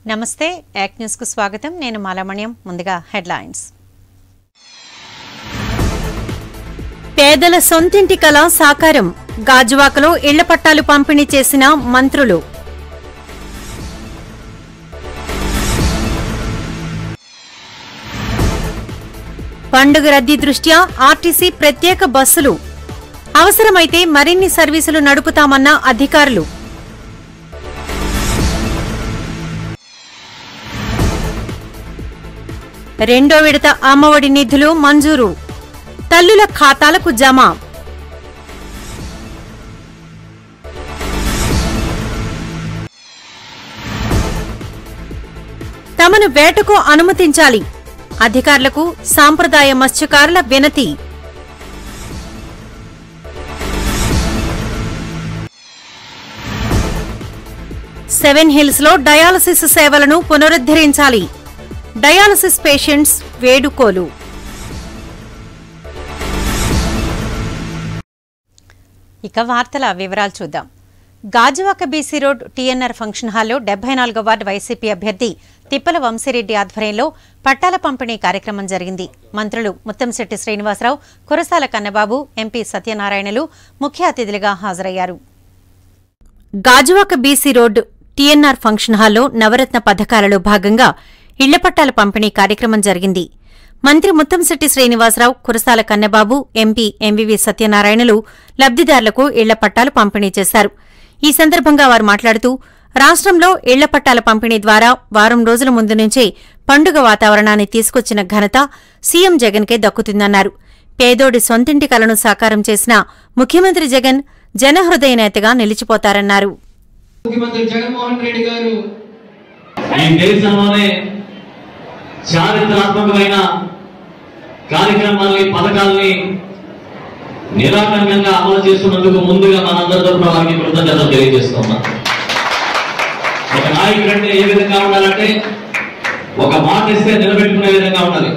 నమస్తే యాక్ న్యూస్ కు స్వాగతం నేను మాలామణ్యం ముందుగా హెడ్లైన్స్ పేదల సొంతింటి కల సాకారం గాజువాకలో ఇళ్ల పట్టాలు పంపిణీ చేసిన మంత్రులు పండుగ రద్దీ దృష్ట్యా ఆర్టీసీ ప్రత్యేక బస్సులు అవసరమైతే మరిన్ని సర్వీసులు నడుపుతామన్న అధికారులు రెండో విడత అమ్మఒడి నిధులు మంజూరు తల్లుల ఖాతాలకు జమ తమను వేటకు అనుమతించాలి అధికారులకు సాంప్రదాయ మత్స్యకారుల వినతి సెవెన్ హిల్స్ లో డయాలసిస్ సేవలను పునరుద్ధరించాలి డయాలసిస్ పేషెంట్స్ వేడుకోలు ఇక వార్తల వివరాలు చూద్దాం Gajuwaka BC road TNR function హాల్లో డెబ్బై నాలుగో వార్డు వైసీపీ అభ్యర్థి తిప్పల వంశీరెడ్డి ఆధ్వర్యంలో పట్టాల పంపిణీ కార్యక్రమం జరిగింది మంత్రులు ముత్తంశెట్టి శ్రీనివాసరావు కురసాల కన్నబాబు ఎంపీ సత్యనారాయణలు ముఖ్య అతిథులుగా హాజరయ్యారు Gajuwaka BC road TNR function హాల్లో నవరత్న పథకాలలో భాగంగా ఇళ్ల పట్టాల పంపిణీ కార్యక్రమం జరిగింది మంత్రి ముత్తంశెట్టి శ్రీనివాసరావు కురసాల కన్నబాబు ఎంపీ ఎంవివి సత్యనారాయణలు లబ్దిదారులకు ఇళ్ల పట్టాలు పంపిణీ చేశారు ఈ సందర్భంగా వారు మాట్లాడుతూ రాష్ట్రంలో ఇళ్ల పట్టాల పంపిణీ ద్వారా వారం రోజుల ముందు నుంచే పండుగ వాతావరణాన్ని తీసుకొచ్చిన ఘనత సీఎం జగన్కే దక్కుతుందన్నారు పేదోడి సొంతింటి కలను సాకారం చేసిన ముఖ్యమంత్రి జగన్ జనహృదయ నేతగా నిలిచిపోతారన్నారు ముఖ్యమంత్రి జగన్మోహన్ రెడ్డి గారు ఈ దేశంలోనే చారిత్రాత్మకమైన కార్యక్రమాల్ని పథకాల్ని నిరాటంకంగా అమలు చేస్తున్నందుకు ముందుగా మనందరి తరఫున వారికి కృతజ్ఞతలు తెలియజేస్తున్నా ఒక నాయకుడు అంటే ఏ విధంగా ఉండాలంటే ఒక మాట ఇస్తే నిలబెట్టుకునే విధంగా ఉండాలి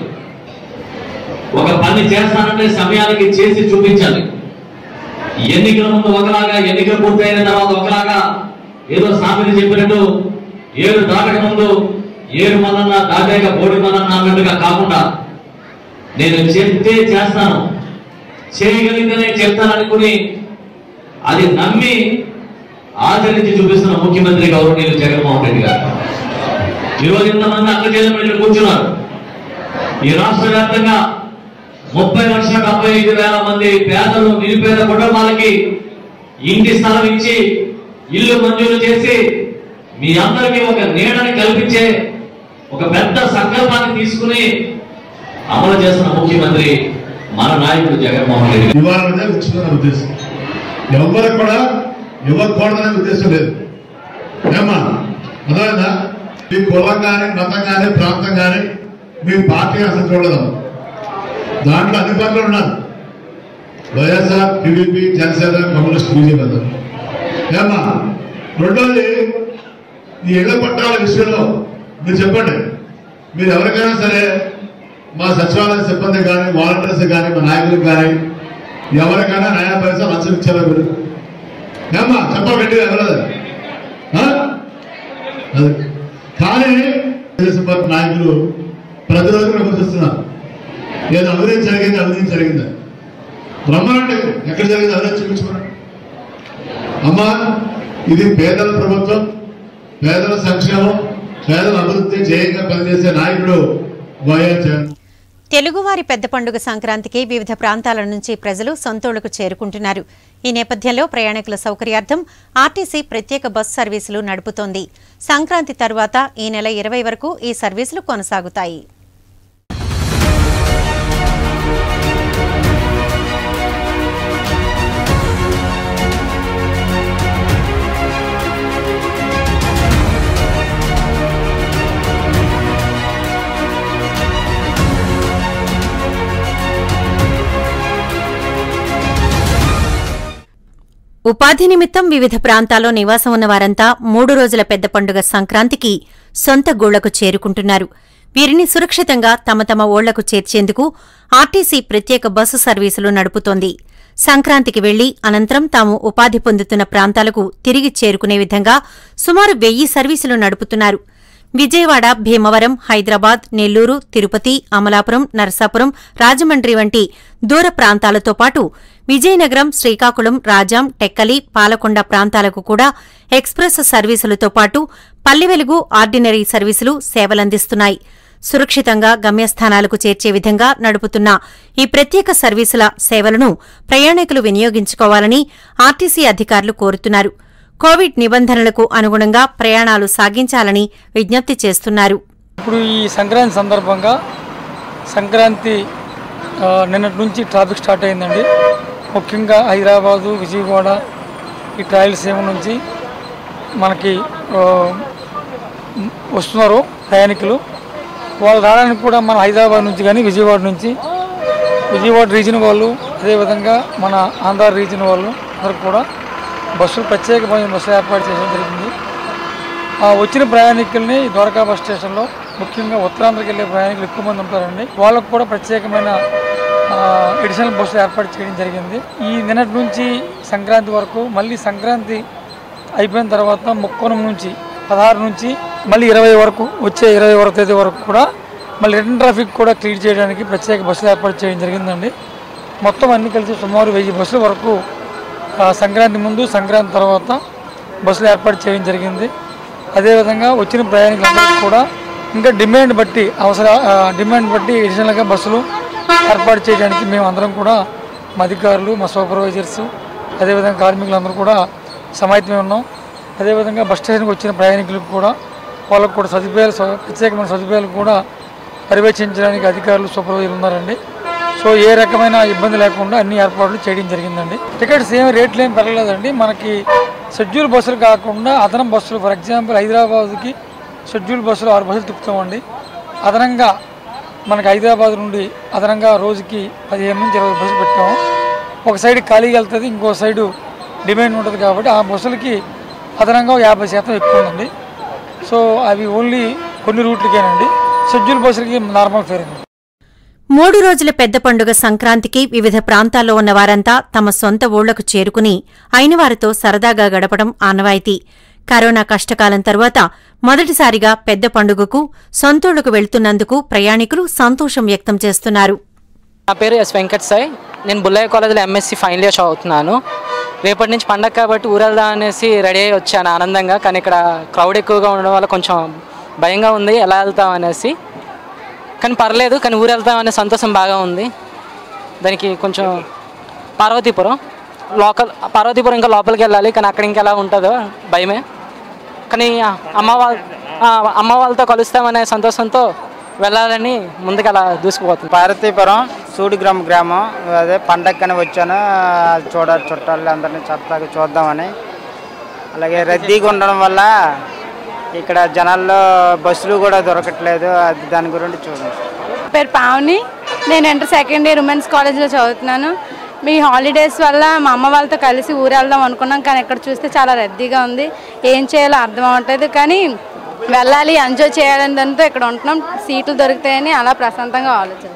ఒక పని చేస్తానంటే సమయానికి చేసి చూపించాలి ఎన్నికల ముందు ఒకలాగా ఎన్నికలు పూర్తయిన తర్వాత ఒకలాగా ఏదో సామెత చెప్పినట్టు ఏడు దాటక ముందు ఏడు మల్లన్న దాటాక బోడి మల్లన్న అన్నట్టుగా కాకుండా నేను చెప్తే చేస్తాను చేయగలిగితేనే చెప్తాననుకుని అది నమ్మి ఆచరించి చూపిస్తున్న ముఖ్యమంత్రి గౌరవనీయులు జగన్మోహన్ రెడ్డి గారు ఈరోజు ఇంతమంది అక్కచెల్లెలు ఇక్కడ కూర్చున్నారు ఈ రాష్ట్ర వ్యాప్తంగా ముప్పై లక్షల డెబ్బై ఐదు వేల మంది పేదలు నిరుపేద కుటుంబాలకి ఇంటి స్థలం ఇచ్చి ఇల్లు మంజూరు చేసి మీ అందరికీ ఒక నీడని కల్పించే ఒక పెద్ద సంకల్పాన్ని తీసుకుని అమలు చేస్తున్న ముఖ్యమంత్రి మన నాయకుడు జగన్మోహన్ రెడ్డి గారు. ఇవ్వాలనేదే ఉచితమైన ఉద్దేశం ఎవరు కూడా ఇవ్వకూడదనే ఉద్దేశం లేదు ఏమ్మా అర్థమైందా మీ కులం కానీ మతం కానీ ప్రాంతం కానీ మీ పార్టీ అసలు చూడదు దాంట్లో అన్ని పార్టీలు ఉన్నారు YSR TDP Janasena communist BJP అందరూ ఏమ్మా రెండోది ఈ ఇళ్ల పట్టాల విషయంలో మీరు చెప్పండి మీరు ఎవరికైనా సరే మా సచివాలయ సిబ్బంది కానీ వాలంటీర్స్ కానీ మా నాయకులకు కానీ ఎవరికైనా న్యాయ పైసా లంచం ఇచ్చారా మీరు ఏమ్మా చెప్పండి ఎవరది ఆ? అది కానీ తెలుగుదేశం పార్టీ నాయకులు ప్రతిరోజు విమర్శిస్తున్నారు ఏదో అవినీతి జరిగింది అవినీతి జరిగింది రమ్మనండి ఎక్కడ జరిగింది అవినీతి చూపించుకోండి అమ్మా ఇది పేదల ప్రభుత్వం పేదల సంక్షేమం పేదల అభివృద్ధి జయంగా పనిచేసే నాయకుడు వైఎస్ జగన్ తెలుగువారి పెద్ద పండుగ సంక్రాంతికి వివిధ ప్రాంతాల నుంచి ప్రజలు సొంతూళ్లకు చేరుకుంటున్నారు ఈ నేపథ్యంలో ప్రయాణికుల సౌకర్యార్థం ఆర్టీసీ ప్రత్యేక బస్ సర్వీసులు నడుపుతోంది సంక్రాంతి తరువాత ఈ నెల ఇరవై వరకు ఈ సర్వీసులు కొనసాగుతాయి ఉపాధి నిమిత్తం వివిధ ప్రాంతాల్లో నివాసం ఉన్న వారంతా మూడు రోజుల పెద్ద పండుగ సంక్రాంతికి సొంత గూళ్లకు చేరుకుంటున్నారు వీరిని సురక్షితంగా తమ తమ ఓళ్లకు చేర్చేందుకు ఆర్టీసీ ప్రత్యేక బస్సు సర్వీసులు నడుపుతోంది సంక్రాంతికి వెళ్లి అనంతరం తాము ఉపాధి పొందుతున్న ప్రాంతాలకు తిరిగి చేరుకునే విధంగా సుమారు వెయ్యి సర్వీసులు నడుపుతున్నారు విజయవాడ భీమవరం హైదరాబాద్ నెల్లూరు తిరుపతి అమలాపురం నరసాపురం రాజమండ్రి వంటి దూర ప్రాంతాలతో పాటు విజయనగరం శ్రీకాకుళం రాజాం టెక్కలి పాలకొండ ప్రాంతాలకు కూడా ఎక్స్ప్రెస్ సర్వీసులతో పాటు పల్లె వెలుగు ఆర్డినరీ సర్వీసులు సేవలందిస్తున్నాయి సురక్షితంగా గమ్యస్థానాలకు చేర్చే విధంగా నడుపుతున్న ఈ ప్రత్యేక సర్వీసుల సేవలను ప్రయాణికులు వినియోగించుకోవాలని ఆర్టీసీ అధికారులు కోరుతున్నారు కోవిడ్ నిబంధనలకు అనుగుణంగా ప్రయాణాలు సాగించాలని విజ్ఞప్తి చేస్తున్నారు ఇప్పుడు ఈ సంక్రాంతి సందర్భంగా సంక్రాంతి ఆ, నిన్నటి నుంచి ట్రాఫిక్ స్టార్ట్ అయిందండి ముఖ్యంగా హైదరాబాదు విజయవాడ ఈ ట్రాయలసీమ నుంచి మనకి ఆ, మ్, వస్తున్నారు ప్రయాణికులు వాళ్ళు రావడానికి కూడా మన హైదరాబాద్ నుంచి కానీ విజయవాడ నుంచి విజయవాడ రీజన్ వాళ్ళు అదేవిధంగా మన ఆంధ్ర రీజన్ వాళ్ళు అందరూ కూడా బస్సులు ప్రత్యేకమైన బస్సులు ఏర్పాటు చేయడం జరిగింది ఆ వచ్చిన ప్రయాణికుల్ని ద్వారకా బస్ స్టేషన్లో ముఖ్యంగా ఉత్తరాంధ్రకి వెళ్ళే ప్రయాణికులు ఎక్కువ మంది ఉంటారండి వాళ్ళకు కూడా ప్రత్యేకమైన ఎడిషనల్ బస్సులు ఏర్పాటు చేయడం జరిగింది ఈ నిన్నటి నుంచి సంక్రాంతి వరకు మళ్ళీ సంక్రాంతి అయిపోయిన తర్వాత ముక్కోణం నుంచి పదహారు నుంచి మళ్ళీ ఇరవై వరకు వచ్చే ఇరవై వరకు తేదీ వరకు కూడా మళ్ళీ రిటర్న్ ట్రాఫిక్ కూడా క్లియర్ చేయడానికి ప్రత్యేక బస్సులు ఏర్పాటు చేయడం జరిగిందండి మొత్తం అన్ని కలిసి సుమారు వెయ్యి బస్సుల వరకు ఆ, సంక్రాంతి ముందు సంక్రాంతి తర్వాత బస్సులు ఏర్పాటు చేయడం జరిగింది అదేవిధంగా వచ్చిన ప్రయాణికులందరికీ కూడా ఇంకా డిమాండ్ బట్టి అవసర ఆ, డిమాండ్ బట్టి ఎడిషనల్గా బస్సులు ఏర్పాటు చేయడానికి మేము అందరం కూడా మా అధికారులు మా సూపర్వైజర్స్ అదేవిధంగా కార్మికులందరూ కూడా సమాయత్తమై ఉన్నాం అదేవిధంగా బస్ స్టేషన్కి వచ్చిన ప్రయాణికులకు కూడా వాళ్ళకు కూడా సదుపాయాలు స- ప్రత్యేకమైన సదుపాయాలు కూడా పర్యవేక్షించడానికి అధికారులు సూపర్వైజర్లు ఉన్నారండి సో ఏ రకమైన ఇబ్బంది లేకుండా అన్ని ఏర్పాట్లు చేయడం జరిగిందండి టికెట్స్ ఏమి రేట్లు ఏం పెరగలేదండి మనకి షెడ్యూల్ బస్సులు కాకుండా అదనం బస్సులు ఫర్ ఎగ్జాంపుల్ హైదరాబాద్కి షెడ్యూల్ బస్సులు ఆరు బస్సులు తిప్పుతామండి అదనంగా మనకి హైదరాబాద్ నుండి అదనంగా రోజుకి పదిహేను నుంచి ఇరవై బస్సులు పెట్టాము ఒక సైడ్ ఖాళీగా వెళ్తుంది ఇంకో సైడు డిమాండ్ ఉంటుంది కాబట్టి ఆ బస్సులకి అదనంగా యాభై శాతం ఎక్కువ ఉందండి సో అవి ఓన్లీ కొన్ని రూట్లకేనండి షెడ్యూల్ బస్సులకి నార్మల్ ఫేర్ అండి మూడు రోజుల పెద్ద పండుగ సంక్రాంతికి వివిధ ప్రాంతాల్లో ఉన్న వారంతా తమ సొంత ఊళ్లకు చేరుకుని అయినవారితో సరదాగా గడపడం ఆనవాయితీ కరోనా కష్టకాలం తరువాత మొదటిసారిగా పెద్ద పండుగకు సొంతూళ్లకు వెళ్తున్నందుకు ప్రయాణికులు సంతోషం వ్యక్తం చేస్తున్నారు నా పేరు ఎస్ వెంకట్ సాయి నేను బుల్లయ్య కాలేజ్లో ఎంఎస్సి ఫైనల్ ఇయర్ చదువుతున్నాను రేపటి నుంచి పండగ కాబట్టి ఊరెళ్దాం అనేసి రెడీ అయ్యి వచ్చాను ఆనందంగా కానీ ఇక్కడ క్రౌడ్ ఎక్కువగా ఉండడం వల్ల కొంచెం భయంగా ఉంది ఎలా వెళ్తాం అనేసి కానీ పర్లేదు కానీ ఊరు వెళ్తాం అనే సంతోషం బాగా ఉంది దానికి కొంచెం పార్వతీపురం లోకల్ పార్వతీపురం ఇంకా లోపలికి వెళ్ళాలి కానీ అక్కడ ఇంకా ఎలా ఉంటుందో భయమే కానీ అమ్మ వాళ్ళ అమ్మ వాళ్ళతో కలుస్తామనే సంతోషంతో వెళ్ళాలని ముందుకు అలా దూసుకుపోతుంది పార్వతీపురం సూడిగ్రామ గ్రామం అదే పండక్కని వచ్చాను అది చూడ చుట్టాలు అందరినీ చక్కగా చూద్దామని అలాగే రద్దీగా ఉండడం వల్ల ఇక్కడ జనాల్లో బస్సులు కూడా దొరకట్లేదు అది దాని గురించి చూడండి పేరు పావని నేను ఇంటర్ సెకండ్ ఇయర్ ఉమెన్స్ కాలేజ్లో చదువుతున్నాను మీ హాలిడేస్ వల్ల మా అమ్మ వాళ్ళతో కలిసి ఊరు వెళ్దాం అనుకున్నాం కానీ ఇక్కడ చూస్తే చాలా రద్దీగా ఉంది ఏం చేయాలో అర్థం అవ్వట్లేదు కానీ వెళ్ళాలి ఎంజాయ్ చేయాలని దాంతో ఇక్కడ ఉంటున్నాం సీట్లు దొరుకుతాయని అలా ప్రశాంతంగా ఆలోచిస్తాం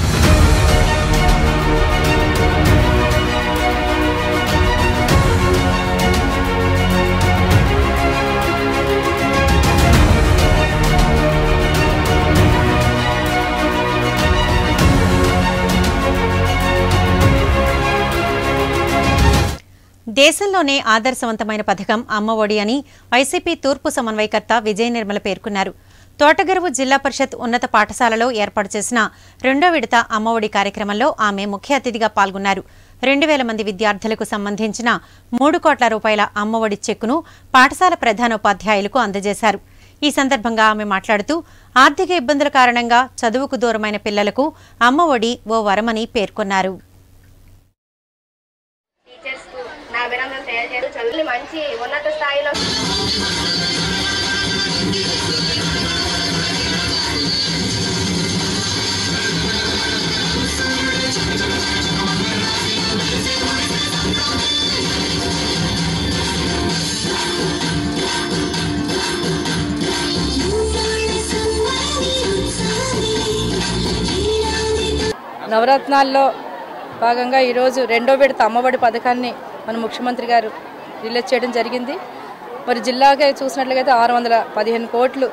దేశంలోనే ఆదర్శవంతమైన పథకం అమ్మ ఒడి అని వైసీపీ తూర్పు సమన్వయకర్త విజయ నిర్మల పేర్కొన్నారు తోటగరువు జిల్లా పరిషత్ ఉన్నత పాఠశాలలో ఏర్పాటు చేసిన రెండో విడత అమ్మ ఒడి కార్యక్రమంలో ఆమె ముఖ్య అతిథిగా పాల్గొన్నారు రెండు వేల మంది విద్యార్థులకు సంబంధించిన మూడు కోట్ల రూపాయల అమ్మ ఒడి చెక్కును పాఠశాల ప్రధానోపాధ్యాయులకు అందజేశారు ఈ సందర్భంగా ఆమె మాట్లాడుతూ ఆర్థిక ఇబ్బందుల కారణంగా చదువుకు దూరమైన పిల్లలకు అమ్మ ఒడి ఓ వరమని పేర్కొన్నారు టీచర్స్ కు నా అభినందనలు తెలియజేస్తూ చదువుని మంచి ఉన్నత స్థాయిలో నవరత్నాల్లో భాగంగా ఈరోజు రెండో విడత అమ్మఒడి పథకాన్ని మన ముఖ్యమంత్రి గారు రిలీజ్ చేయడం జరిగింది మరి జిల్లాగా చూసినట్లయితే ఆరు వందల పదిహేను కోట్లు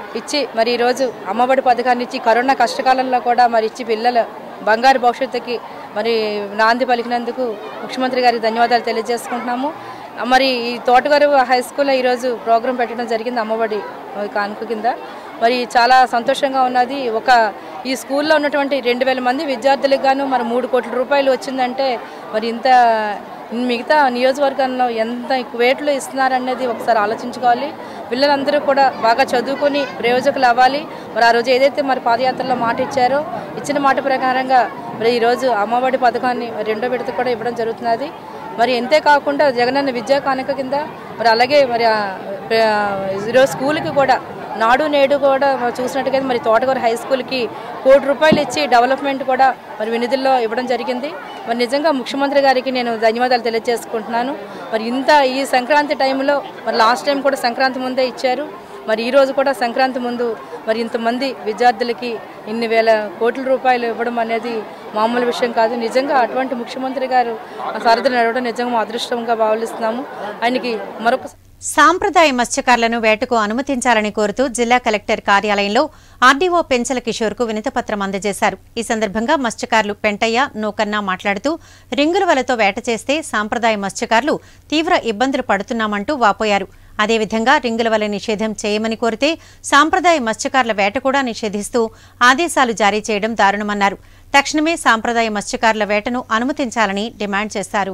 ఇచ్చి మరి ఈరోజు అమ్మఒడి పథకాన్ని ఇచ్చి కరోనా కష్టకాలంలో కూడా మరి ఇచ్చి పిల్లల బంగారు భవిష్యత్తుకి మరి నాంది పలికినందుకు ముఖ్యమంత్రి గారికి ధన్యవాదాలు తెలియజేసుకుంటున్నాము మరి ఈ తోటగారు హై స్కూల్లో ఈరోజు ప్రోగ్రాం పెట్టడం జరిగింది అమ్మఒడి ఆ, కానుక కింద మరి చాలా సంతోషంగా ఉన్నది ఒక ఈ స్కూల్లో ఉన్నటువంటి రెండు వేల మంది విద్యార్థులకు గాను మరి మూడు కోట్ల రూపాయలు వచ్చిందంటే మరి ఇంత మిగతా నియోజకవర్గంలో ఎంత వేట్లు ఇస్తున్నారనేది ఒకసారి ఆలోచించుకోవాలి పిల్లలందరూ కూడా బాగా చదువుకొని ప్రయోజకులు అవ్వాలి మరి ఆ రోజు ఏదైతే మరి పాదయాత్రలో మాట ఇచ్చారో ఇచ్చిన మాట ప్రకారంగా మరి ఈరోజు అమ్మఒడి పథకాన్ని మరి రెండో విడత కూడా ఇవ్వడం జరుగుతున్నది మరి అంతే కాకుండా జగనన్న విద్యా కానుక కింద మరి అలాగే మరి ఆ, ఆ, ఈరోజు స్కూల్కి కూడా నాడు నేడు కూడా మనం చూసినట్టుగా మరి తోటగారు హై స్కూల్కి కోటి రూపాయలు ఇచ్చి డెవలప్మెంట్ కూడా మరి వినిధుల్లో ఇవ్వడం జరిగింది మరి నిజంగా ముఖ్యమంత్రి గారికి నేను ధన్యవాదాలు తెలియజేసుకుంటున్నాను మరి ఇంత ఈ సంక్రాంతి టైంలో మరి లాస్ట్ టైం కూడా సంక్రాంతి ముందే ఇచ్చారు మరి ఈ రోజు కూడా సంక్రాంతి ముందు మరి ఇంతమంది విద్యార్థులకి ఇన్ని వేల కోట్ల రూపాయలు ఇవ్వడం అనేది మామూలు విషయం కాదు నిజంగా అటువంటి ముఖ్యమంత్రి గారు సరదా నడవడం నిజంగా మా అదృష్టంగా భావిస్తున్నాము ఆయనకి మరొక సాంప్రదాయ మత్స్యకారులను వేటకు అనుమతించాలని కోరుతూ జిల్లా కలెక్టర్ కార్యాలయంలో ఆర్డీఓ పెంచల కిషోర్కు వినతిపత్రం అందజేశారు ఈ సందర్భంగా మత్స్యకారులు పెంటయ్య నూకన్న మాట్లాడుతూ రింగుల వలతో వేట చేస్తే సాంప్రదాయ మత్స్యకారులు తీవ్ర ఇబ్బందులు పడుతున్నామంటూ వాపోయారు అదేవిధంగా రింగుల వల నిషేధం చేయమని కోరితే సాంప్రదాయ మత్స్యకారుల వేట కూడా నిషేధిస్తూ ఆదేశాలు జారీ చేయడం దారుణమన్నారు తక్షణమే సాంప్రదాయ మత్స్యకారుల వేటను అనుమతించాలని డిమాండ్ చేశారు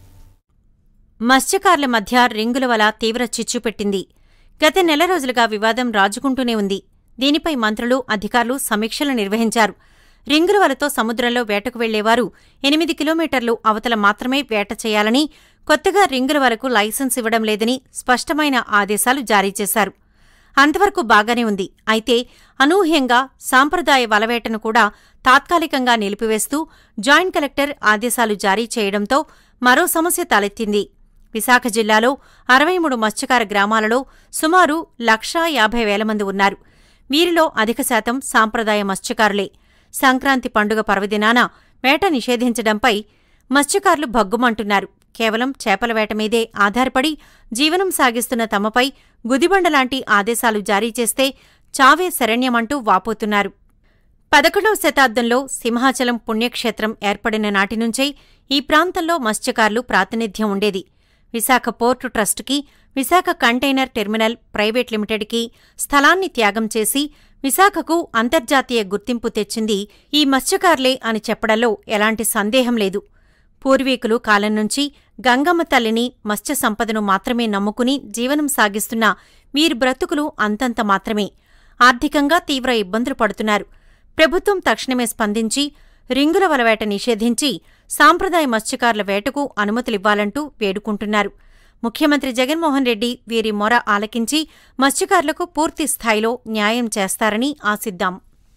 మత్స్యకారుల మధ్య రింగుల వల తీవ్ర చిచ్చు పెట్టింది గత నెల రోజులుగా వివాదం రాజుకుంటూనే ఉంది దీనిపై మంత్రులు అధికారులు సమీక్షలు నిర్వహించారు రింగుల వలతో సముద్రంలో వేటకు వెళ్లేవారు ఎనిమిది కిలోమీటర్లు అవతల మాత్రమే వేట చేయాలని కొత్తగా రింగుల వలకు లైసెన్స్ ఇవ్వడం లేదని స్పష్టమైన ఆదేశాలు జారీ చేశారు అంతవరకు బాగానే ఉంది అయితే అనూహ్యంగా సాంప్రదాయ వలవేటను కూడా తాత్కాలికంగా నిలిపివేస్తూ జాయింట్ కలెక్టర్ ఆదేశాలు జారీ చేయడంతో మరో సమస్య తలెత్తింది విశాఖ జిల్లాలో అరవై మూడు మత్స్యకార గ్రామాలలో సుమారు లక్షా యాభై వేల మంది ఉన్నారు వీరిలో అధిక శాతం సాంప్రదాయ మత్స్యకారులే సంక్రాంతి పండుగ పర్వదినాన వేట నిషేధించడంపై మత్స్యకారులు భగ్గుమంటున్నారు కేవలం చేపల వేట మీదే ఆధారపడి జీవనం సాగిస్తున్న తమపై గుదిబండలాంటి ఆదేశాలు జారీ చేస్తే చావే శరణ్యమంటూ వాపోతున్నారు పదకొండవ శతాబ్దంలో సింహాచలం పుణ్యక్షేత్రం ఏర్పడిన నాటి నుంచే ఈ ప్రాంతంలో మత్స్యకారులు ప్రాతినిధ్యం ఉండేది విశాఖ పోర్టు ట్రస్టుకి విశాఖ కంటైనర్ టెర్మినల్ ప్రైవేట్ లిమిటెడ్కి స్థలాన్ని త్యాగం చేసి విశాఖకు అంతర్జాతీయ గుర్తింపు తెచ్చింది ఈ మత్స్యకారులే అని చెప్పడంలో ఎలాంటి సందేహం లేదు పూర్వీకులు కాలం నుంచి గంగమ్మ తల్లిని మత్స్య సంపదను మాత్రమే నమ్ముకుని జీవనం సాగిస్తున్న వీరి బ్రతుకులు అంతంత మాత్రమే ఆర్థికంగా తీవ్ర ఇబ్బందులు పడుతున్నారు ప్రభుత్వం తక్షణమే స్పందించి రింగుల వలవేట నిషేధించి సాంప్రదాయ మత్స్యకారుల వేటకు అనుమతులివ్వాలంటూ వేడుకుంటున్నారు ముఖ్యమంత్రి జగన్మోహన్ రెడ్డి వీరి మొర ఆలకించి మత్స్యకారులకు పూర్తి స్థాయిలో న్యాయం చేస్తారని ఆశిద్దాం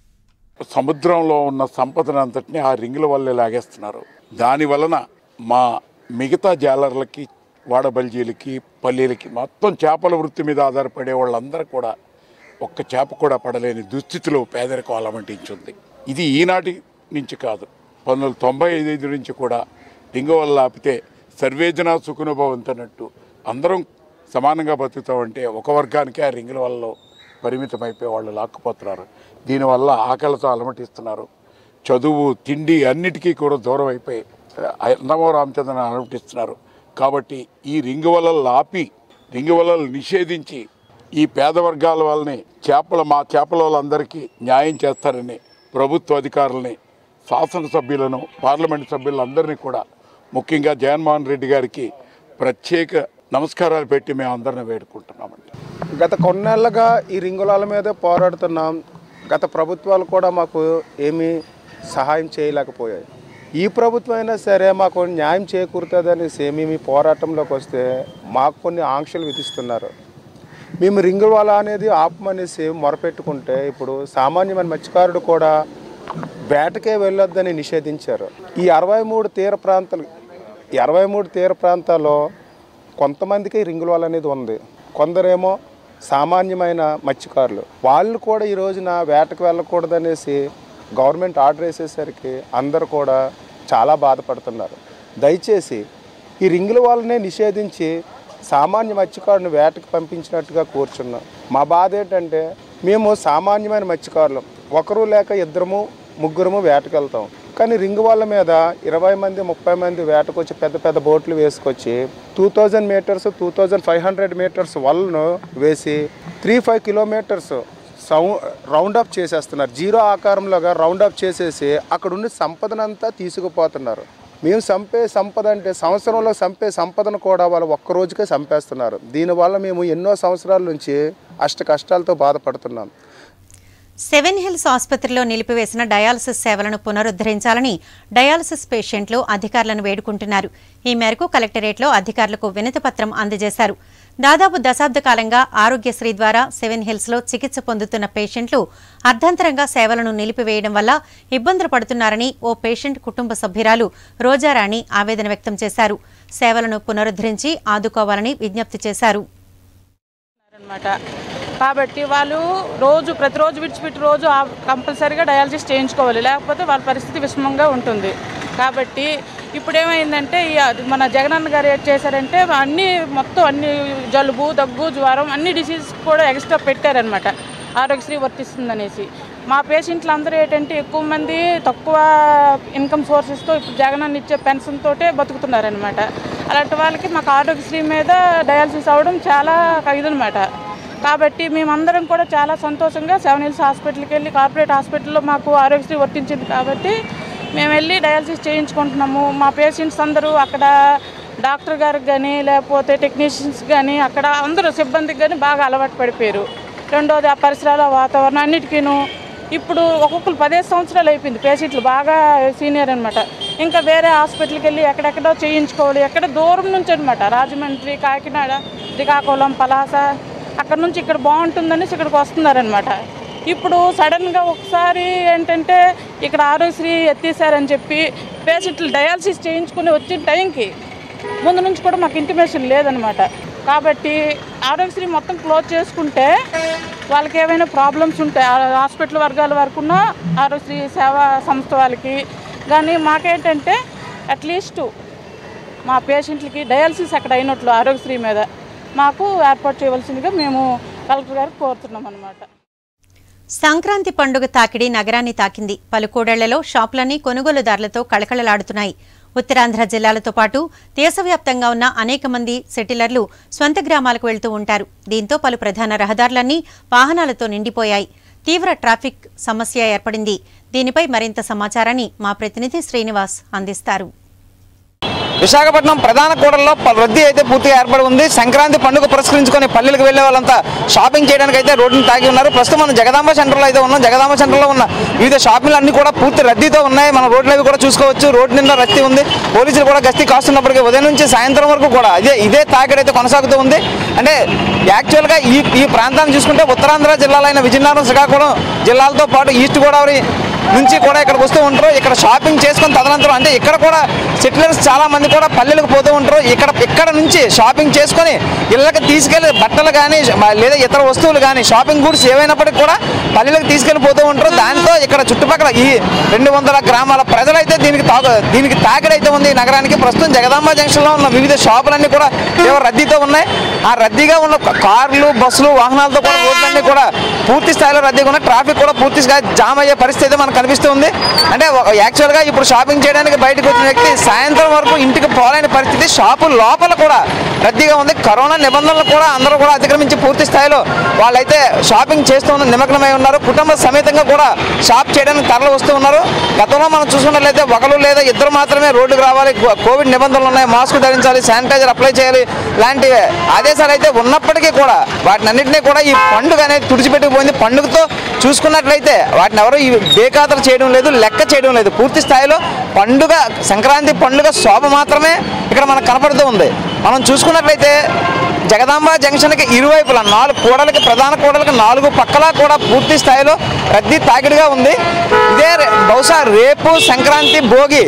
సముద్రంలో ఉన్న సంపదను అంతటిని ఆ రింగుల వల్లే లాగేస్తున్నారు దాని వలన మా మిగతా జాలర్లకి వాడబల్జీలకి పల్లీలకి మొత్తం చేపల వృత్తి మీద ఆధారపడే వాళ్ళందరూ కూడా ఒక్క చేప కూడా పడలేని దుస్థితిలో పేదరికం అలమటించింది ఇది ఈనాటి నుంచి కాదు పంతొమ్మిది వందల తొంభై ఐదు నుంచి కూడా రింగు వల్ల ఆపితే సర్వేజన సుఖనుభవంతనట్టు అందరం సమానంగా బతుకుతామంటే ఒక వర్గానికి ఆ రింగుల వల్ల పరిమితమైపోయి వాళ్ళు లాక్కుపోతున్నారు దీనివల్ల ఆకలితో అలమటిస్తున్నారు చదువు తిండి అన్నిటికీ కూడా దూరం అయిపోయి అన్నమో రామచంద్రని అలమటిస్తున్నారు కాబట్టి ఈ రింగు వలలు ఆపి రింగు వలలు నిషేధించి ఈ పేద వర్గాల వాళ్ళని చేపల మా చేపల వాళ్ళందరికీ న్యాయం చేస్తారని ప్రభుత్వ అధికారులని శాసనసభ్యులను పార్లమెంట్ సభ్యులందరినీ కూడా ముఖ్యంగా జగన్మోహన్ రెడ్డి గారికి ప్రత్యేక నమస్కారాలు పెట్టి మేము అందరిని వేడుకుంటున్నామండి గత కొన్నేళ్లుగా ఈ రింగులాల మీదే పోరాడుతున్నాం గత ప్రభుత్వాలు కూడా మాకు ఏమీ సహాయం చేయలేకపోయాయి ఈ ప్రభుత్వం అయినా సరే మాకు న్యాయం చేకూరుతుందని మేము ఈ పోరాటంలోకి వస్తే మాకు కొన్ని ఆంక్షలు విధిస్తున్నారు మేము రింగు వల అనేది ఆపమనేసి మొరపెట్టుకుంటే ఇప్పుడు సామాన్యమైన మత్స్యకారుడు కూడా వేటకే వెళ్ళొద్దని నిషేధించారు ఈ అరవై మూడు తీర ప్రాంతాలు ఈ అరవై మూడు తీర ప్రాంతాల్లో కొంతమందికి రింగుల వల అనేది ఉంది కొందరేమో సామాన్యమైన మత్స్యకారులు వాళ్ళు కూడా ఈ రోజున వేటకు వెళ్ళకూడదనేసి గవర్నమెంట్ ఆర్డర్ వేసేసరికి అందరూ కూడా చాలా బాధపడుతున్నారు దయచేసి ఈ రింగుల వాళ్ళనే నిషేధించి సామాన్య మత్స్యకారుని వేటకు పంపించినట్టుగా కూర్చున్నాం మా బాధ ఏంటంటే మేము సామాన్యమైన మత్స్యకారులు ఒకరు లేక ఇద్దరము ముగ్గురము వేటకు వెళ్తాం కానీ రింగ్ వాళ్ళ మీద ఇరవై మంది ముప్పై మంది వేటకు వచ్చి పెద్ద పెద్ద బోట్లు వేసుకొచ్చి two thousand meters two thousand five hundred meters వలను వేసి three five kilometers so round up చేసేస్తున్నారు జీరో ఆకారంలోగా రౌండ్ అప్ చేసేసి అక్కడ ఉండి సంపదనంతా తీసుకుపోతున్నారు మేము చంపే సంపద అంటే సంవత్సరంలో చంపే సంపదను కూడా వాళ్ళు ఒక్క రోజుకే చంపేస్తున్నారు దీనివల్ల మేము ఎన్నో సంవత్సరాల నుంచి అష్ట కష్టాలతో బాధపడుతున్నాం సెవెన్ హిల్స్ ఆసుపత్రిలో నిలిపివేసిన డయాలసిస్ సేవలను పునరుద్ధరించాలని డయాలసిస్ పేషెంట్లు అధికారులను వేడుకుంటున్నారు ఈ మేరకు కలెక్టరేట్లో అధికారులకు వినతిపత్రం అందజేశారు దాదాపు దశాబ్ద కాలంగా ఆరోగ్యశ్రీ ద్వారా సెవెన్ హిల్స్లో చికిత్స పొందుతున్న పేషెంట్లు అర్ధంతరంగా సేవలను నిలిపివేయడం వల్ల ఇబ్బందులు పడుతున్నారని ఓ పేషెంట్ కుటుంబ సభ్యురాలు రోజారాణి ఆవేదన వ్యక్తం చేశారు సేవలను పునరుద్ధరించి ఆదుకోవాలని విజ్ఞప్తి చేశారు అనమాట కాబట్టి వాళ్ళు రోజు ప్రతిరోజు విడిచిపెట్టి రోజు ఆ- కంపల్సరీగా డయాలసిస్ చేయించుకోవాలి లేకపోతే వాళ్ళ పరిస్థితి విషమంగా ఉంటుంది కాబట్టి ఇప్పుడు ఏమైందంటే ఈ అది మన జగనన్న గారు ఏం చేశారంటే అన్ని మొత్తం అన్ని జలుబు దగ్గు జ్వరం అన్ని డిసీజ్ కూడా ఎక్స్ట్రా పెట్టారనమాట ఆరోగ్యశ్రీ వర్తిస్తుందనేసి మా పేషెంట్లు అందరూ ఏంటంటే ఎక్కువ మంది తక్కువ ఇన్కమ్ సోర్సెస్తో ఇప్పుడు జగనన్న ఇచ్చే పెన్షన్ తోటే బతుకుతున్నారనమాట అలాంటి వాళ్ళకి మాకు ఆరోగ్యశ్రీ మీద డయాలసిస్ అవ్వడం చాలా ఇదనమాట కాబట్టి మేమందరం కూడా చాలా సంతోషంగా సెవెన్ హిల్స్ హాస్పిటల్కి వెళ్ళి కార్పొరేట్ హాస్పిటల్లో మాకు ఆరోగ్యశ్రీ వర్తించింది కాబట్టి మేము వెళ్ళి డయాలసిస్ చేయించుకుంటున్నాము మా పేషెంట్స్ అందరూ అక్కడ డాక్టర్ గారికి కానీ లేకపోతే టెక్నీషియన్స్ కానీ అక్కడ అందరూ సిబ్బందికి కానీ బాగా అలవాటు పడిపోయారు రెండోది ఆ పరిసరాల వాతావరణం అన్నిటికీను ఇప్పుడు ఒక్కొక్కరు పదిహేను సంవత్సరాలు అయిపోయింది పేషెంట్లు బాగా సీనియర్ అనమాట ఇంకా వేరే హాస్పిటల్కి వెళ్ళి ఎక్కడెక్కడో చేయించుకోవాలి ఎక్కడ దూరం నుంచి అనమాట రాజమండ్రి కాకినాడ శ్రీకాకుళం పలాస అక్కడ నుంచి ఇక్కడ బాగుంటుందనేసి ఇక్కడికి వస్తున్నారనమాట ఇప్పుడు సడన్గా ఒకసారి ఏంటంటే ఇక్కడ ఆరోగ్యశ్రీ ఎత్తేసారని చెప్పి పేషెంట్లు డయాలసిస్ చేయించుకుని వచ్చిన టైంకి ముందు నుంచి కూడా మాకు ఇంటిమేషన్ లేదనమాట కాబట్టి ఆరోగ్యశ్రీ మొత్తం క్లోజ్ చేసుకుంటే వాళ్ళకి ఏమైనా ప్రాబ్లమ్స్ ఉంటాయి ఆ హాస్పిటల్ వర్గాల వరకు ఉన్న ఆరోగ్యశ్రీ సేవా సంస్థ వాళ్ళకి కానీ మాకేంటంటే అట్లీస్ట్ మా పేషెంట్లకి డయాలసిస్ అక్కడ అయినట్లు ఆరోగ్యశ్రీ మీద మాకు ఏర్పాటు చేయవలసిందిగా మేము కలెక్టర్ గారికి కోరుతున్నాం అనమాట సంక్రాంతి పండుగ తాకిడి నగరాన్ని తాకింది పలు కూడళ్లలో షాపులన్నీ కొనుగోలుదారులతో కళకళలాడుతున్నాయి ఉత్తరాంధ్ర జిల్లాలతో పాటు దేశవ్యాప్తంగా ఉన్న అనేక మంది సెటిలర్లు స్వంత గ్రామాలకు వెళ్తూ ఉంటారు దీంతో పలు ప్రధాన రహదారులన్నీ వాహనాలతో నిండిపోయాయి తీవ్ర ట్రాఫిక్ సమస్య ఏర్పడింది దీనిపై మరింత సమాచారాన్ని మా ప్రతినిధి శ్రీనివాస్ అందిస్తారు విశాఖపట్నం ప్రధాన కూడల్లో ప- రద్దీ అయితే పూర్తిగా ఏర్పడి ఉంది సంక్రాంతి పండుగ పురస్కరించుకొని పల్లెలకు వెళ్లే వాళ్ళంతా షాపింగ్ చేయడానికి అయితే రోడ్డును తాగి ఉన్నారు ప్రస్తుతం మనం జగదాంబ సెంటర్లో అయితే ఉన్నాం జగదాంబ సెంటర్లో ఉన్న వివిధ షాపింగ్లు అన్ని కూడా పూర్తి రద్దీతో ఉన్నాయి మన రోడ్లు అవి కూడా చూసుకోవచ్చు రోడ్డు నిండా రద్దీ ఉంది పోలీసులు కూడా గస్తీ కాస్తున్నప్పటికీ ఉదయం నుంచి సాయంత్రం వరకు కూడా ఇదే ఇదే తాకిడి అయితే కొనసాగుతూ ఉంది అంటే యాక్చువల్గా ఈ ఈ ప్రాంతాన్ని చూసుకుంటే ఉత్తరాంధ్ర జిల్లాలైన విజయనగరం శ్రీకాకుళం జిల్లాలతో పాటు ఈస్ట్ గోదావరి నుంచి కూడా ఇక్కడికి వస్తూ ఉంటారు ఇక్కడ షాపింగ్ చేసుకొని తదనంతరం అంటే ఇక్కడ కూడా సెటిలర్స్ చాలా మంది కూడా పల్లెలకు పోతూ ఉంటారు ఇక్కడ ఇక్కడ నుంచి షాపింగ్ చేసుకొని ఇళ్ళకి తీసుకెళ్లి బట్టలు కానీ లేదా ఇతర వస్తువులు కానీ షాపింగ్ గూడ్స్ ఏవైనప్పటికీ కూడా పల్లెలకు తీసుకెళ్లి పోతూ ఉంటారు దాంతో ఇక్కడ చుట్టుపక్కల ఈ రెండు వందల గ్రామాల ప్రజలైతే దీనికి తాగు దీనికి తాకిడైతే ఉంది ఈ నగరానికి ప్రస్తుతం జగదాంబ జంక్షన్లో ఉన్న వివిధ షాపులన్నీ కూడా తీవ్ర రద్దీతో ఉన్నాయి ఆ రద్దీగా ఉన్న కార్లు బస్సులు వాహనాలతో కూడా రోడ్లన్నీ కూడా పూర్తి స్థాయిలో రద్దీగా ఉన్నాయి ట్రాఫిక్ కూడా పూర్తి స్థాయి జామ్ అయ్యే పరిస్థితి అయితే మనకు కనిపిస్తుంది అంటే ఒక- యాక్చువల్గా ఇప్పుడు షాపింగ్ చేయడానికి బయటకు వచ్చిన వ్యక్తి సాయంత్రం వరకు ఇంటికి పోలేని పరిస్థితి షాపు లోపల కూడా రద్దీగా ఉంది కరోనా నిబంధనలు కూడా అందరూ కూడా అతిక్రమించి పూర్తి స్థాయిలో వాళ్ళైతే షాపింగ్ చేస్తూ ఉన్న నిమగ్నమై ఉన్నారు కుటుంబ సమేతంగా కూడా షాప్ చేయడానికి తరలి వస్తూ ఉన్నారు గతంలో మనం చూసుకున్నట్లయితే ఒకరు లేదా ఇద్దరు మాత్రమే రోడ్డుకు రావాలి కో- కోవిడ్ నిబంధనలు ఉన్నాయి మాస్క్ ధరించాలి శానిటైజర్ అప్లై చేయాలి లాంటి ఆదేశాలు అయితే ఉన్నప్పటికీ కూడా వాటిని అన్నింటినీ కూడా ఈ పండుగ అనేది తుడిచిపెట్టుకుపోయింది పండుగతో చూసుకున్నట్లయితే వాటిని ఎవరు ఈ బేఖాతరు చేయడం లేదు లెక్క చేయడం లేదు పూర్తి స్థాయిలో పండుగ సంక్రాంతి పండుగ శోభ మాత్రమే ఇక్కడ మనకు కనపడుతూ ఉంది మనం చూసుకున్నట్లయితే జగదాంబ జంక్షన్కి ఇరువైపులా నాలుగు కూడలకి ప్రధాన కూడలకి నాలుగు పక్కల కూడా పూర్తి స్థాయిలో రద్దీ తాకిడిగా ఉంది ఇదే రే- బహుశా రేపు సంక్రాంతి భోగి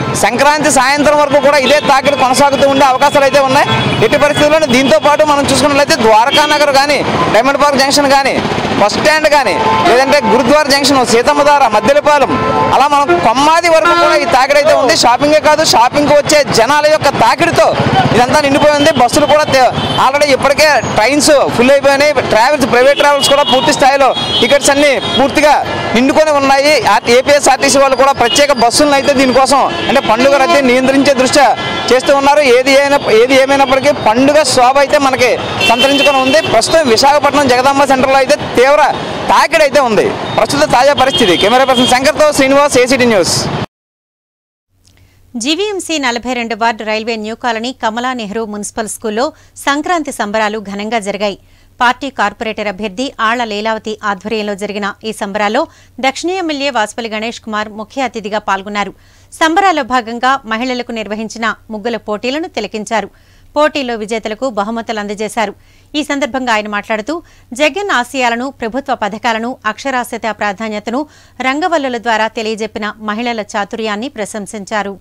సంక్రాంతి సాయంత్రం వరకు కూడా ఇదే తాకిడి కొనసాగుతూ ఉండే అవకాశాలు అయితే ఉన్నాయి ఎట్టి పరిస్థితుల్లోనే దీంతో పాటు మనం చూసుకున్నట్లయితే ద్వారకా నగర్ కానీ డైమండ్ పార్క్ జంక్షన్ కానీ బస్ స్టాండ్ కానీ లేదంటే గురుద్వార జంక్షన్ సీతమ్మధార మద్దెలపాలెం అలా మనం కొమ్మాది వరకు కూడా ఈ తాకిడి అయితే ఉంది షాపింగే కాదు షాపింగ్కి వచ్చే జనాల యొక్క తాకిడితో ఇదంతా నిండిపోయి ఉంది బస్సులు కూడా తే- ఆల్రెడీ ఇప్పటికే ట్రైన్స్ ఫుల్ అయిపోయినాయి ట్రావెల్స్ ప్రైవేట్ ట్రావెల్స్ కూడా పూర్తి స్థాయిలో టికెట్స్ అన్ని పూర్తిగా నిండుకొని ఉన్నాయి ఏపీఎస్ఆర్టీసీ వాళ్ళు కూడా ప్రత్యేక బస్సులను అయితే దీనికోసం అంటే పండుగ రద్దీ నియంత్రించే దృష్ట్యా చేస్తూ ఉన్నారు ఏది అయినా ఏది ఏమైనప్పటికీ పండుగ శోభ అయితే మనకి సంతరించుకొని ఉంది ప్రస్తుతం విశాఖపట్నం జగదాంబ సెంటర్లో అయితే తీవ్ర తాకిడి అయితే ఉంది ప్రస్తుత తాజా పరిస్థితి కెమెరా పర్సన్ శంకర్తో శ్రీనివాస్ ఏసీటీ న్యూస్ జీవీఎంసీ నలభై రెండు ward railway new colony Kamala Nehru municipal స్కూల్లో సంక్రాంతి సంబరాలు ఘనంగా జరిగాయి పార్టీ కార్పొరేటర్ అభ్యర్థి ఆళ్ల లీలావతి ఆధ్వర్యంలో జరిగిన ఈ సంబరాల్లో దక్షిణ ఎమ్మెల్యే వాసుపల్లి గణేష్ కుమార్ ముఖ్య అతిథిగా పాల్గొన్నారు సంబరాల్లో భాగంగా మహిళలకు నిర్వహించిన ముగ్గుల పోటీలను తిలకించారు పోటీలో విజేతలకు బహుమతులు అందజేశారు ఈ సందర్భంగా ఆయన మాట్లాడుతూ జగన్ ఆశయాలను ప్రభుత్వ పథకాలను అక్షరాస్యత ప్రాధాన్యతను రంగవల్లుల ద్వారా తెలియజెప్పిన మహిళల చాతుర్యాన్ని ప్రశంసించారు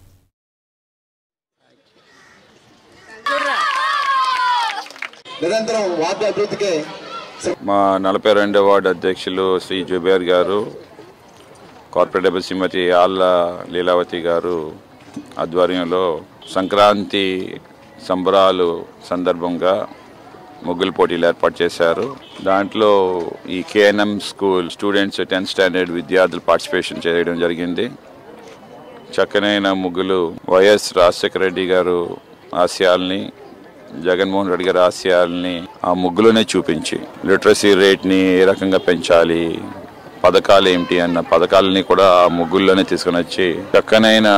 నిరంతరం వార్డు అభివృద్ధికే మా నలభై రెండవ వార్డు అధ్యక్షులు శ్రీ జుబేర్ గారు కార్పొరేటర్ శ్రీమతి ఆళ్ళ లీలావతి గారు ఆధ్వర్యంలో సంక్రాంతి సంబరాలు సందర్భంగా ముగ్గుల పోటీలు ఏర్పాటు చేశారు దాంట్లో ఈ KNM school students tenth standard విద్యార్థులు పార్టిసిపేషన్ చేయడం జరిగింది చక్కనైన ముగ్గులు వైఎస్ రాజశేఖర రెడ్డి గారు ఆశయాల్ని జగన్మోహన్ రెడ్డి గారి ఆశయాల్ని ఆ ముగ్గులోనే చూపించి లిటరసీ రేట్ని ఏ రకంగా పెంచాలి పథకాలు ఏమిటి అన్న పథకాలని కూడా ఆ ముగ్గుల్లోనే తీసుకుని వచ్చి చక్కనైన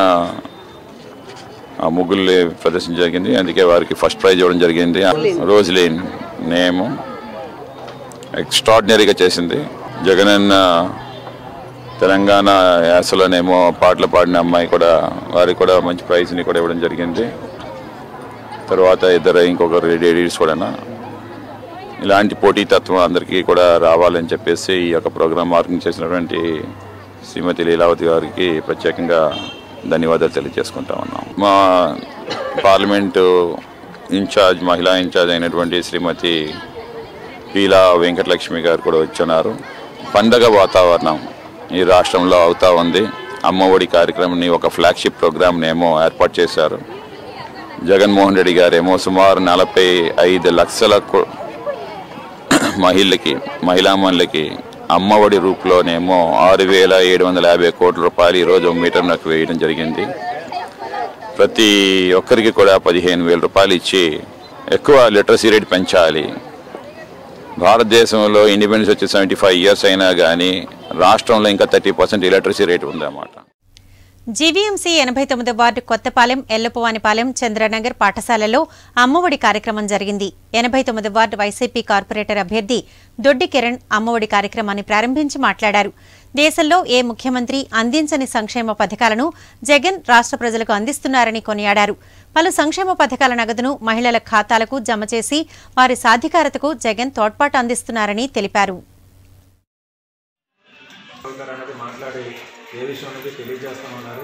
ఆ ముగ్గులు ప్రదర్శన జరిగింది అందుకే వారికి ఫస్ట్ ప్రైజ్ ఇవ్వడం జరిగింది రోజులేన్ నేము ఎక్స్ట్రాడినరీగా చేసింది జగనన్న తెలంగాణ యాసలోనేమో పాటలు పాడిన అమ్మాయి కూడా వారికి కూడా మంచి ప్రైజ్ని కూడా ఇవ్వడం జరిగింది తర్వాత ఇద్దరు ఇంకొకరు లేడీస్ కూడా ఇలాంటి పోటీతత్వం అందరికీ కూడా రావాలని చెప్పేసి ఈ యొక్క ప్రోగ్రామ్ ఆర్గనైజ్ చేసినటువంటి శ్రీమతి లీలావతి గారికి ప్రత్యేకంగా ధన్యవాదాలు తెలియజేసుకుంటా ఉన్నాం మా పార్లమెంటు ఇన్ఛార్జ్ మహిళా ఇన్ఛార్జ్ అయినటువంటి శ్రీమతి పీలా వెంకటలక్ష్మి గారు కూడా వచ్చున్నారు పండగ వాతావరణం ఈ రాష్ట్రంలో అవుతా ఉంది అమ్మఒడి కార్యక్రమాన్ని ఒక ఫ్లాగ్షిప్ ప్రోగ్రామ్ని ఏమో ఏర్పాటు చేశారు జగన్మోహన్ రెడ్డి గారేమో సుమారు నలభై ఐదు లక్షల కు- మహిళలకి మహిళామణులకి అమ్మఒడి రూపులోనేమో ఆరు వేల ఏడు వందల యాభై కోట్ల రూపాయలు ఈరోజు మీటర్ నాకు వేయడం జరిగింది ప్రతి ఒక్కరికి కూడా పదిహేను వేల రూపాయలు ఇచ్చి ఎక్కువ లిటరసీ రేట్ పెంచాలి భారతదేశంలో ఇండిపెండెన్స్ వచ్చి సెవెంటీ ఫైవ్ ఇయర్స్ అయినా కానీ రాష్ట్రంలో ఇంకా థర్టీ పర్సెంట్ ఇలక్ట్రసీ రేట్ ఉందన్నమాట జీవీఎంసీ ఎనభై తొమ్మిది వార్డు కొత్తపాలెం ఎల్లపువానిపాలెం చంద్రనగర్ పాఠశాలలో అమ్మఒడి కార్యక్రమం జరిగింది ఎనభై తొమ్మిది వార్డు వైసీపీ కార్పొరేటర్ అభ్యర్థి దొడ్డి కిరణ్ అమ్మఒడి కార్యక్రమాన్ని ప్రారంభించి మాట్లాడారు దేశంలో ఏ ముఖ్యమంత్రి అందించని సంక్షేమ పథకాలను జగన్ రాష్ట్ర ప్రజలకు అందిస్తున్నారని కొనియాడారు పలు సంక్షేమ పథకాల నగదును మహిళల ఖాతాలకు జమ చేసి వారి సాధికారతకు జగన్ తోడ్పాటు అందిస్తున్నారని తెలిపారు గారు అనేది మాట్లాడి ఏ విషయం అనేది తెలియజేస్తామన్నారు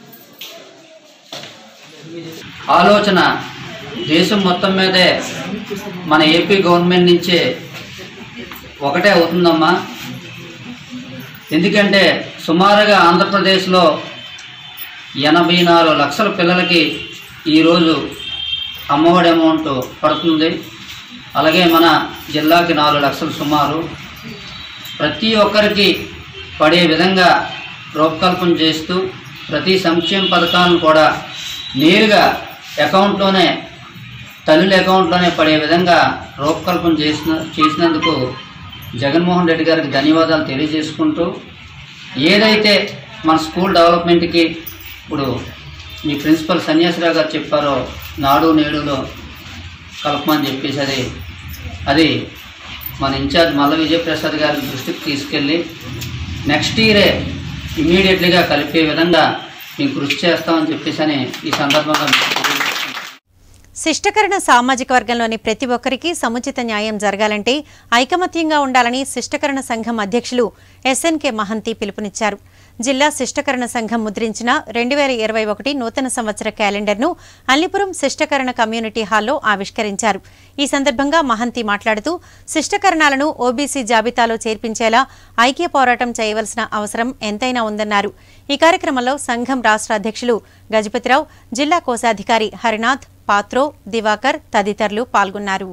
ఆలోచన దేశం మొత్తం మీదే మన ఏపీ గవర్నమెంట్ నుంచే ఒకటే అవుతుందమ్మా ఎందుకంటే సుమారుగా ఆంధ్రప్రదేశ్లో ఎనభై నాలుగు లక్షల పిల్లలకి ఈరోజు అమ్మఒడి అమౌంట్ పడుతుంది అలాగే మన జిల్లాకి నాలుగు లక్షలు సుమారు ప్రతి ఒక్కరికి పడే విధంగా రూపకల్పన చేస్తూ ప్రతి సంక్షేమ పథకాలను కూడా నేరుగా అకౌంట్లోనే తల్లుల అకౌంట్లోనే పడే విధంగా రూపకల్పన చేసిన చేసినందుకు జగన్మోహన్ రెడ్డి గారికి ధన్యవాదాలు తెలియజేసుకుంటూ ఏదైతే మన స్కూల్ డెవలప్మెంట్కి ఇప్పుడు మీ ప్రిన్సిపల్ సన్యాసిరావు గారు చెప్పారో నాడు నేడులో కలపమని చెప్పేసి అది అది మన ఇన్ఛార్జ్ మల్ల విజయప్రసాద్ గారి దృష్టికి తీసుకెళ్ళి నెక్స్ట్ ఇయరే ఇమీడియట్లీగా కలిపే విధంగా మేము కృషి చేస్తామని చెప్పేసి అని ఈ సందర్భంగా మీకు తెలియజేస్తున్నాను. శిష్టకరణ సామాజిక వర్గంలోని ప్రతి ఒక్కరికి సముచిత న్యాయం జరగాలంటే ఐకమత్యంగా ఉండాలని శిష్టకరణ సంఘం అధ్యక్షులు ఎస్ఎన్కే మహంతి పిలుపునిచ్చారు జిల్లా శిష్టకరణ సంఘం ముద్రించిన రెండు వేల ఇరవై ఒకటి నూతన సంవత్సర క్యాలెండర్ను అల్లిపురం శిష్టకరణ కమ్యూనిటీ హాల్లో ఆవిష్కరించారు ఈ సందర్భంగా మహంతి మాట్లాడుతూ శిష్టకరణాలను ఓబీసీ జాబితాలో చేర్పించేలా ఐక్య పోరాటం చేయవలసిన అవసరం ఎంతైనా ఉందన్నారు ఈ కార్యక్రమంలో సంఘం రాష్ట్ర అధ్యక్షులు గజపతిరావు జిల్లా కోశాధికారి హరినాథ్ పాత్రో దివాకర్ తదితరులు పాల్గొన్నారు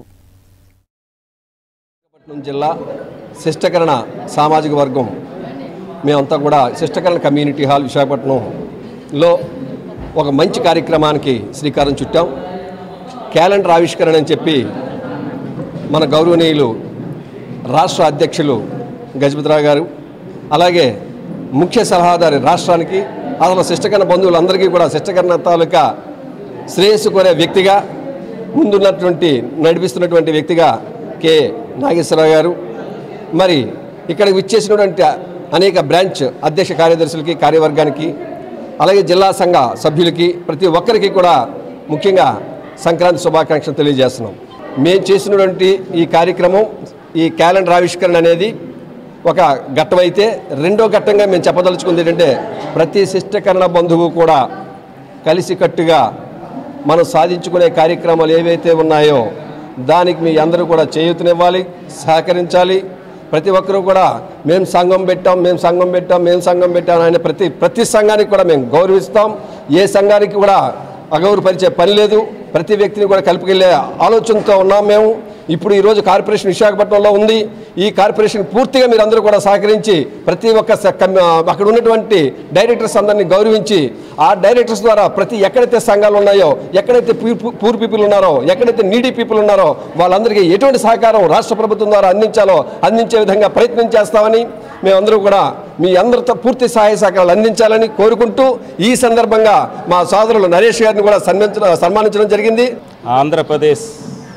విశాఖపట్నం జిల్లా శిష్టకరణ సామాజిక వర్గం మేమంతా కూడా శిష్టకరణ కమ్యూనిటీ హాల్ విశాఖపట్నంలో ఒక మంచి కార్యక్రమానికి శ్రీకారం చుట్టాం క్యాలెండర్ ఆవిష్కరణ అని చెప్పి మన గౌరవనీయులు రాష్ట్ర అధ్యక్షులు గజపతిరావు గారు అలాగే ముఖ్య సలహాదారు రాష్ట్రానికి అసలు శిష్టకరణ బంధువులందరికీ కూడా శిష్టకరణ తాలూకా శ్రేయస్సు కోరే వ్యక్తిగా ముందున్నటువంటి నడిపిస్తున్నటువంటి వ్యక్తిగా కె నాగేశ్వరరావు గారు మరి ఇక్కడికి విచ్చేసినటువంటి అనేక బ్రాంచ్ అధ్యక్ష కార్యదర్శులకి కార్యవర్గానికి అలాగే జిల్లా సంఘ సభ్యులకి ప్రతి ఒక్కరికి కూడా ముఖ్యంగా సంక్రాంతి శుభాకాంక్షలు తెలియజేస్తున్నాం మేము చేసినటువంటి ఈ కార్యక్రమం ఈ క్యాలెండర్ ఆవిష్కరణ అనేది ఒక ఘట్టం అయితే రెండో ఘట్టంగా మేము చెప్పదలుచుకుంది ఏంటంటే ప్రతి శిష్టకరణ బంధువు కూడా కలిసికట్టుగా మనం సాధించుకునే కార్యక్రమాలు ఏవైతే ఉన్నాయో దానికి మీ అందరూ కూడా చేయూతనివ్వాలి సహకరించాలి ప్రతి ఒక్కరూ కూడా మేము సంఘం పెట్టాం మేము సంఘం పెట్టాం మేము సంఘం పెట్టాం అనే ప్రతి ప్రతి సంఘానికి కూడా మేము గౌరవిస్తాం ఏ సంఘానికి కూడా అగౌరవపరిచే పని లేదు ప్రతి వ్యక్తిని కూడా కలుపుకెళ్ళే ఆలోచనతో ఉన్నాం మేము ఇప్పుడు ఈరోజు కార్పొరేషన్ విశాఖపట్నంలో ఉంది ఈ కార్పొరేషన్ పూర్తిగా మీరు అందరూ కూడా సహకరించి ప్రతి ఒక్క స- కమ్- అక్కడ ఉన్నటువంటి డైరెక్టర్స్ అందరినీ గౌరవించి ఆ డైరెక్టర్స్ ద్వారా ప్రతి ఎక్కడైతే సంఘాలు ఉన్నాయో ఎక్కడైతే పూర్ పీపుల్ ఉన్నారో ఎక్కడైతే నీడీ పీపుల్ ఉన్నారో వాళ్ళందరికీ ఎటువంటి సహకారం రాష్ట్ర ప్రభుత్వం ద్వారా అందించాలో అందించే విధంగా ప్రయత్నం చేస్తామని మేమందరూ కూడా మీ అందరితో పూర్తి సహాయ సహకారాలు అందించాలని కోరుకుంటూ ఈ సందర్భంగా మా సోదరులు నరేష్ గారిని కూడా సన్మానించడం సన్మానించడం జరిగింది ఆంధ్రప్రదేశ్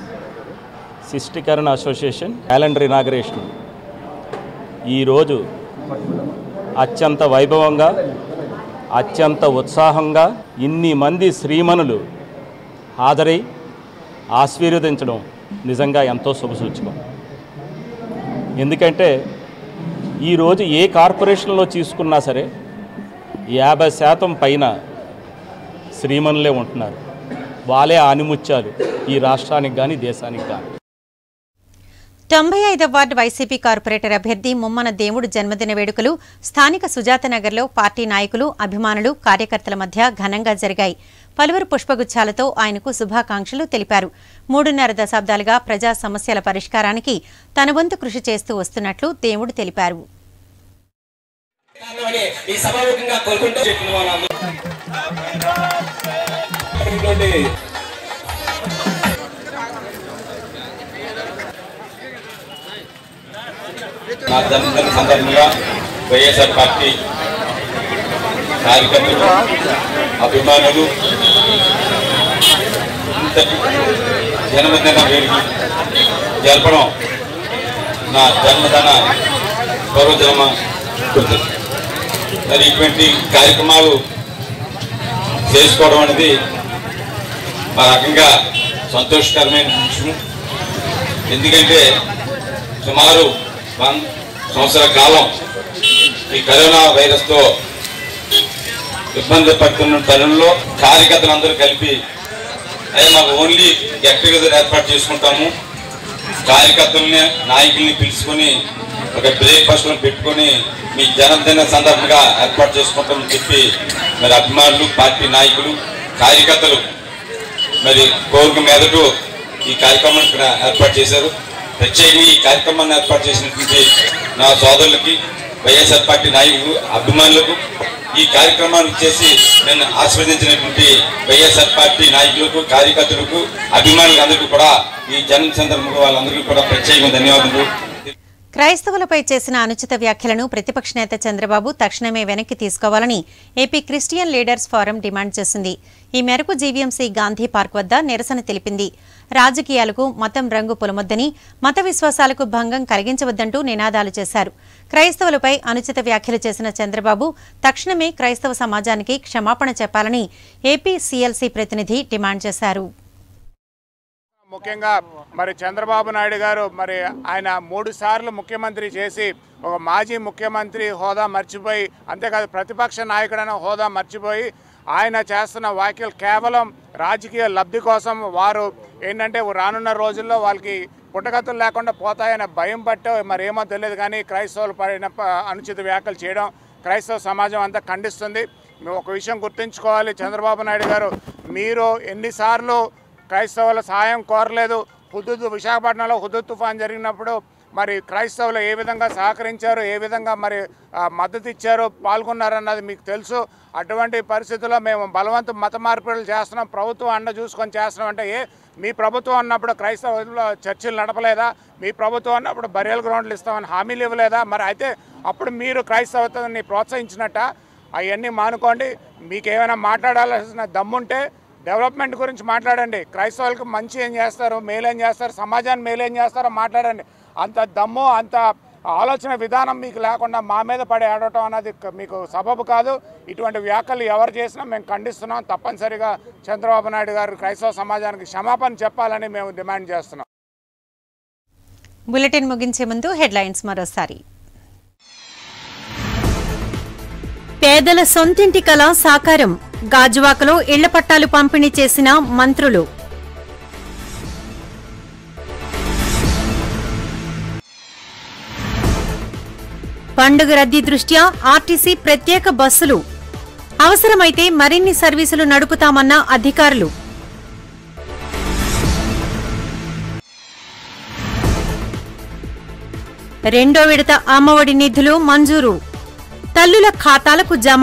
శిష్టీకరణ అసోసియేషన్ క్యాలెండర్ ఇనాగరేషన్ ఈరోజు అత్యంత వైభవంగా అత్యంత ఉత్సాహంగా ఇన్ని మంది శ్రీమణులు హాజరై ఆశీర్వదించడం నిజంగా ఎంతో శుభసూచకం ఎందుకంటే ఈరోజు ఏ కార్పొరేషన్లో తీసుకున్నా సరే యాభై శాతం పైన శ్రీమణులే ఉంటున్నారు వాళ్ళే ఆనిముత్యాలు ఈ రాష్ట్రానికి కానీ దేశానికి కానీ తొంభై ఐదవ వార్డు వైసీపీ కార్పొరేటర్ అభ్యర్థి ముమ్మన దేవుడు జన్మదిన వేడుకలు స్థానిక సుజాత నగర్లో పార్టీ నాయకులు అభిమానులు కార్యకర్తల మధ్య ఘనంగా జరిగాయి పలువురు పుష్పగుచ్చాలతో ఆయనకు శుభాకాంక్షలు తెలిపారు మూడున్నర దశాబ్దాలుగా ప్రజా సమస్యల పరిష్కారానికి తన వంతు కృషి చేస్తూ వస్తున్నట్లు దేవుడు తెలిపారు ఈ సభాముఖంగా కోరుకుంటూ చెప్పిన వాళ్ళందరూ నా జన్మదిన సందర్భంగా వైఎస్ఆర్ పార్టీ కార్యకర్తలు అభిమానులు ఇంతటి జన్మదిన వేడుక జరపడం నా జన్మదిన పూర్వజన్మ గుర్తు మరి ఇటువంటి కార్యక్రమాలు చేసుకోవడం అనేది ఆ రకంగా సంతోషకరమైన విషయం ఎందుకంటే సుమారు వన్ సంవత్సర కాలం ఈ కరోనా వైరస్తో ఇబ్బంది పడుతున్న తరుణంలో కార్యకర్తలందరూ కలిపి అదే మాకు ఓన్లీ గెట్ టుగెదర్ ఏర్పాటు చేసుకుంటాము కార్యకర్తల్ని నాయకుల్ని పిలుచుకొని ఒక బ్రేక్ఫాస్ట్ పెట్టుకొని మీ జన్మదిన సందర్భంగా ఏర్పాటు చేసుకుంటామని చెప్పి మరి అభిమానులు పార్టీ నాయకులు కార్యకర్తలు మరి కోరిక మీదకు ఈ కార్యక్రమం ఇక్కడ ఏర్పాటు చేశారు ప్రత్యేకంగా ఈ కార్యక్రమాన్ని ఏర్పాటు చేసినటువంటి నా సోదరులకి వైఎస్ఆర్ పార్టీ నాయకులు అభిమానులకు ఈ కార్యక్రమాన్ని చేసి నన్ను ఆస్వాదించినటువంటి వైఎస్ఆర్ పార్టీ నాయకులకు కార్యకర్తలకు అభిమానులకు అందరికీ కూడా ఈ జన్మ సందర్భంగా వాళ్ళందరికీ కూడా ప్రత్యేకంగా ధన్యవాదాలు క్రైస్తవులపై చేసిన అనుచిత వ్యాఖ్యలను ప్రతిపక్ష నేత చంద్రబాబు తక్షణమే వెనక్కి తీసుకోవాలని AP Christian leaders forum demand చేసింది ఈ మేరకు జీవీఎంసీ గాంధీ పార్క్ వద్ద నిరసన తెలిపింది రాజకీయాలకు మతం రంగు పొలమొద్దని మత విశ్వాసాలకు భంగం కలిగించవద్దంటూ నినాదాలు చేశారు క్రైస్తవులపై అనుచిత వ్యాఖ్యలు చేసిన చంద్రబాబు తక్షణమే క్రైస్తవ సమాజానికి క్షమాపణ చెప్పాలని ఏపీ సీఎల్సీ ప్రతినిధి డిమాండ్ చేశారు ముఖ్యంగా మరి చంద్రబాబు నాయుడు గారు మరి ఆయన మూడు సార్లు ముఖ్యమంత్రి చేసి ఒక మాజీ ముఖ్యమంత్రి హోదా మర్చిపోయి అంతేకాదు ప్రతిపక్ష నాయకుడైన హోదా మర్చిపోయి ఆయన చేస్తున్న వ్యాఖ్యలు కేవలం రాజకీయ లబ్ధి కోసం వారు ఏంటంటే రానున్న రోజుల్లో వాళ్ళకి పుట్టగతులు లేకుండా పోతాయనే భయం పట్టో మరి ఏమో తెలియదు కానీ క్రైస్తవులు పడిన ప- అనుచిత వ్యాఖ్యలు చేయడం క్రైస్తవ సమాజం అంతా ఖండిస్తుంది మేము ఒక విషయం గుర్తుంచుకోవాలి చంద్రబాబు నాయుడు గారు మీరు ఎన్నిసార్లు క్రైస్తవుల సహాయం కోరలేదు హుదూద్ విశాఖపట్నంలో హుదూద్ తుఫాన్ జరిగినప్పుడు మరి క్రైస్తవులు ఏ విధంగా సహకరించారు ఏ విధంగా మరి ఆ, మద్దతు ఇచ్చారు పాల్గొన్నారన్నది మీకు తెలుసు అటువంటి పరిస్థితుల్లో మేము బలవంతం మత మార్పిడులు చేస్తున్నాం ప్రభుత్వం అండ చూసుకొని చేస్తున్నాం అంటే ఏ మీ ప్రభుత్వం అన్నప్పుడు క్రైస్తవుల చర్చిలు నడపలేదా మీ ప్రభుత్వం అన్నప్పుడు బరియల్ గ్రౌండ్లు ఇస్తామని హామీలు ఇవ్వలేదా మరి అయితే అప్పుడు మీరు క్రైస్తవతని ప్రోత్సహించినట్ట అవన్నీ మానుకోండి మీకు ఏమైనా మాట్లాడాల్సిన దమ్ముంటే డెవలప్మెంట్ గురించి మాట్లాడండి క్రైస్తవులకు మంచి ఏం చేస్తారు మేలేం చేస్తారు సమాజాన్ని మేలేం చేస్తారో మాట్లాడండి అంత దమ్ము అంత ఆలోచన విధానం మీకు లేకుండా మా మీద పడి ఆడటం అన్నది క- మీకు సబబు కాదు ఇటువంటి వ్యాఖ్యలు ఎవరు చేసినా మేము ఖండిస్తున్నాం తప్పనిసరిగా చంద్రబాబు నాయుడు గారు క్రైస్తవ సమాజానికి క్షమాపణ చెప్పాలని మేము డిమాండ్ చేస్తున్నాం బులెటిన్ ముగించే ముందు హెడ్లైన్స్ మరోసారి పేదల సొంతింటి కళ సాకారం గాజువాకలో ఇళ్ల పట్టాలు పంపిణీ చేసిన మంత్రులు పండుగ రద్దీ దృష్ట్యా ఆర్టీసీ ప్రత్యేక బస్సులు అవసరమైతే మరిన్ని సర్వీసులు నడుపుతామన్న అధికారులు రెండో విడత అమ్మఒడి నిధులు మంజూరు తల్లుల ఖాతాలకు జమ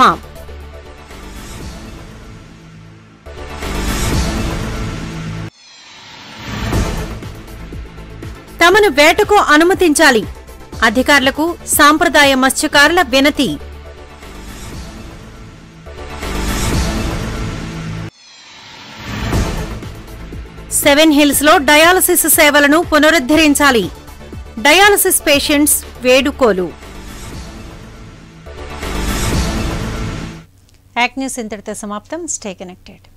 తమను వేటకు అనుమతించాలి అధికారులకు సాంప్రదాయ మత్స్యకారుల వినతి సెవెన్ హిల్స్ లో డయాలసిస్ సేవలను పునరుద్ధరించాలి డయాలసిస్ పేషెంట్స్ వేడుకోలు యాక్ న్యూస్ ఇంతటితో సమాప్తం స్టే కనెక్టెడ్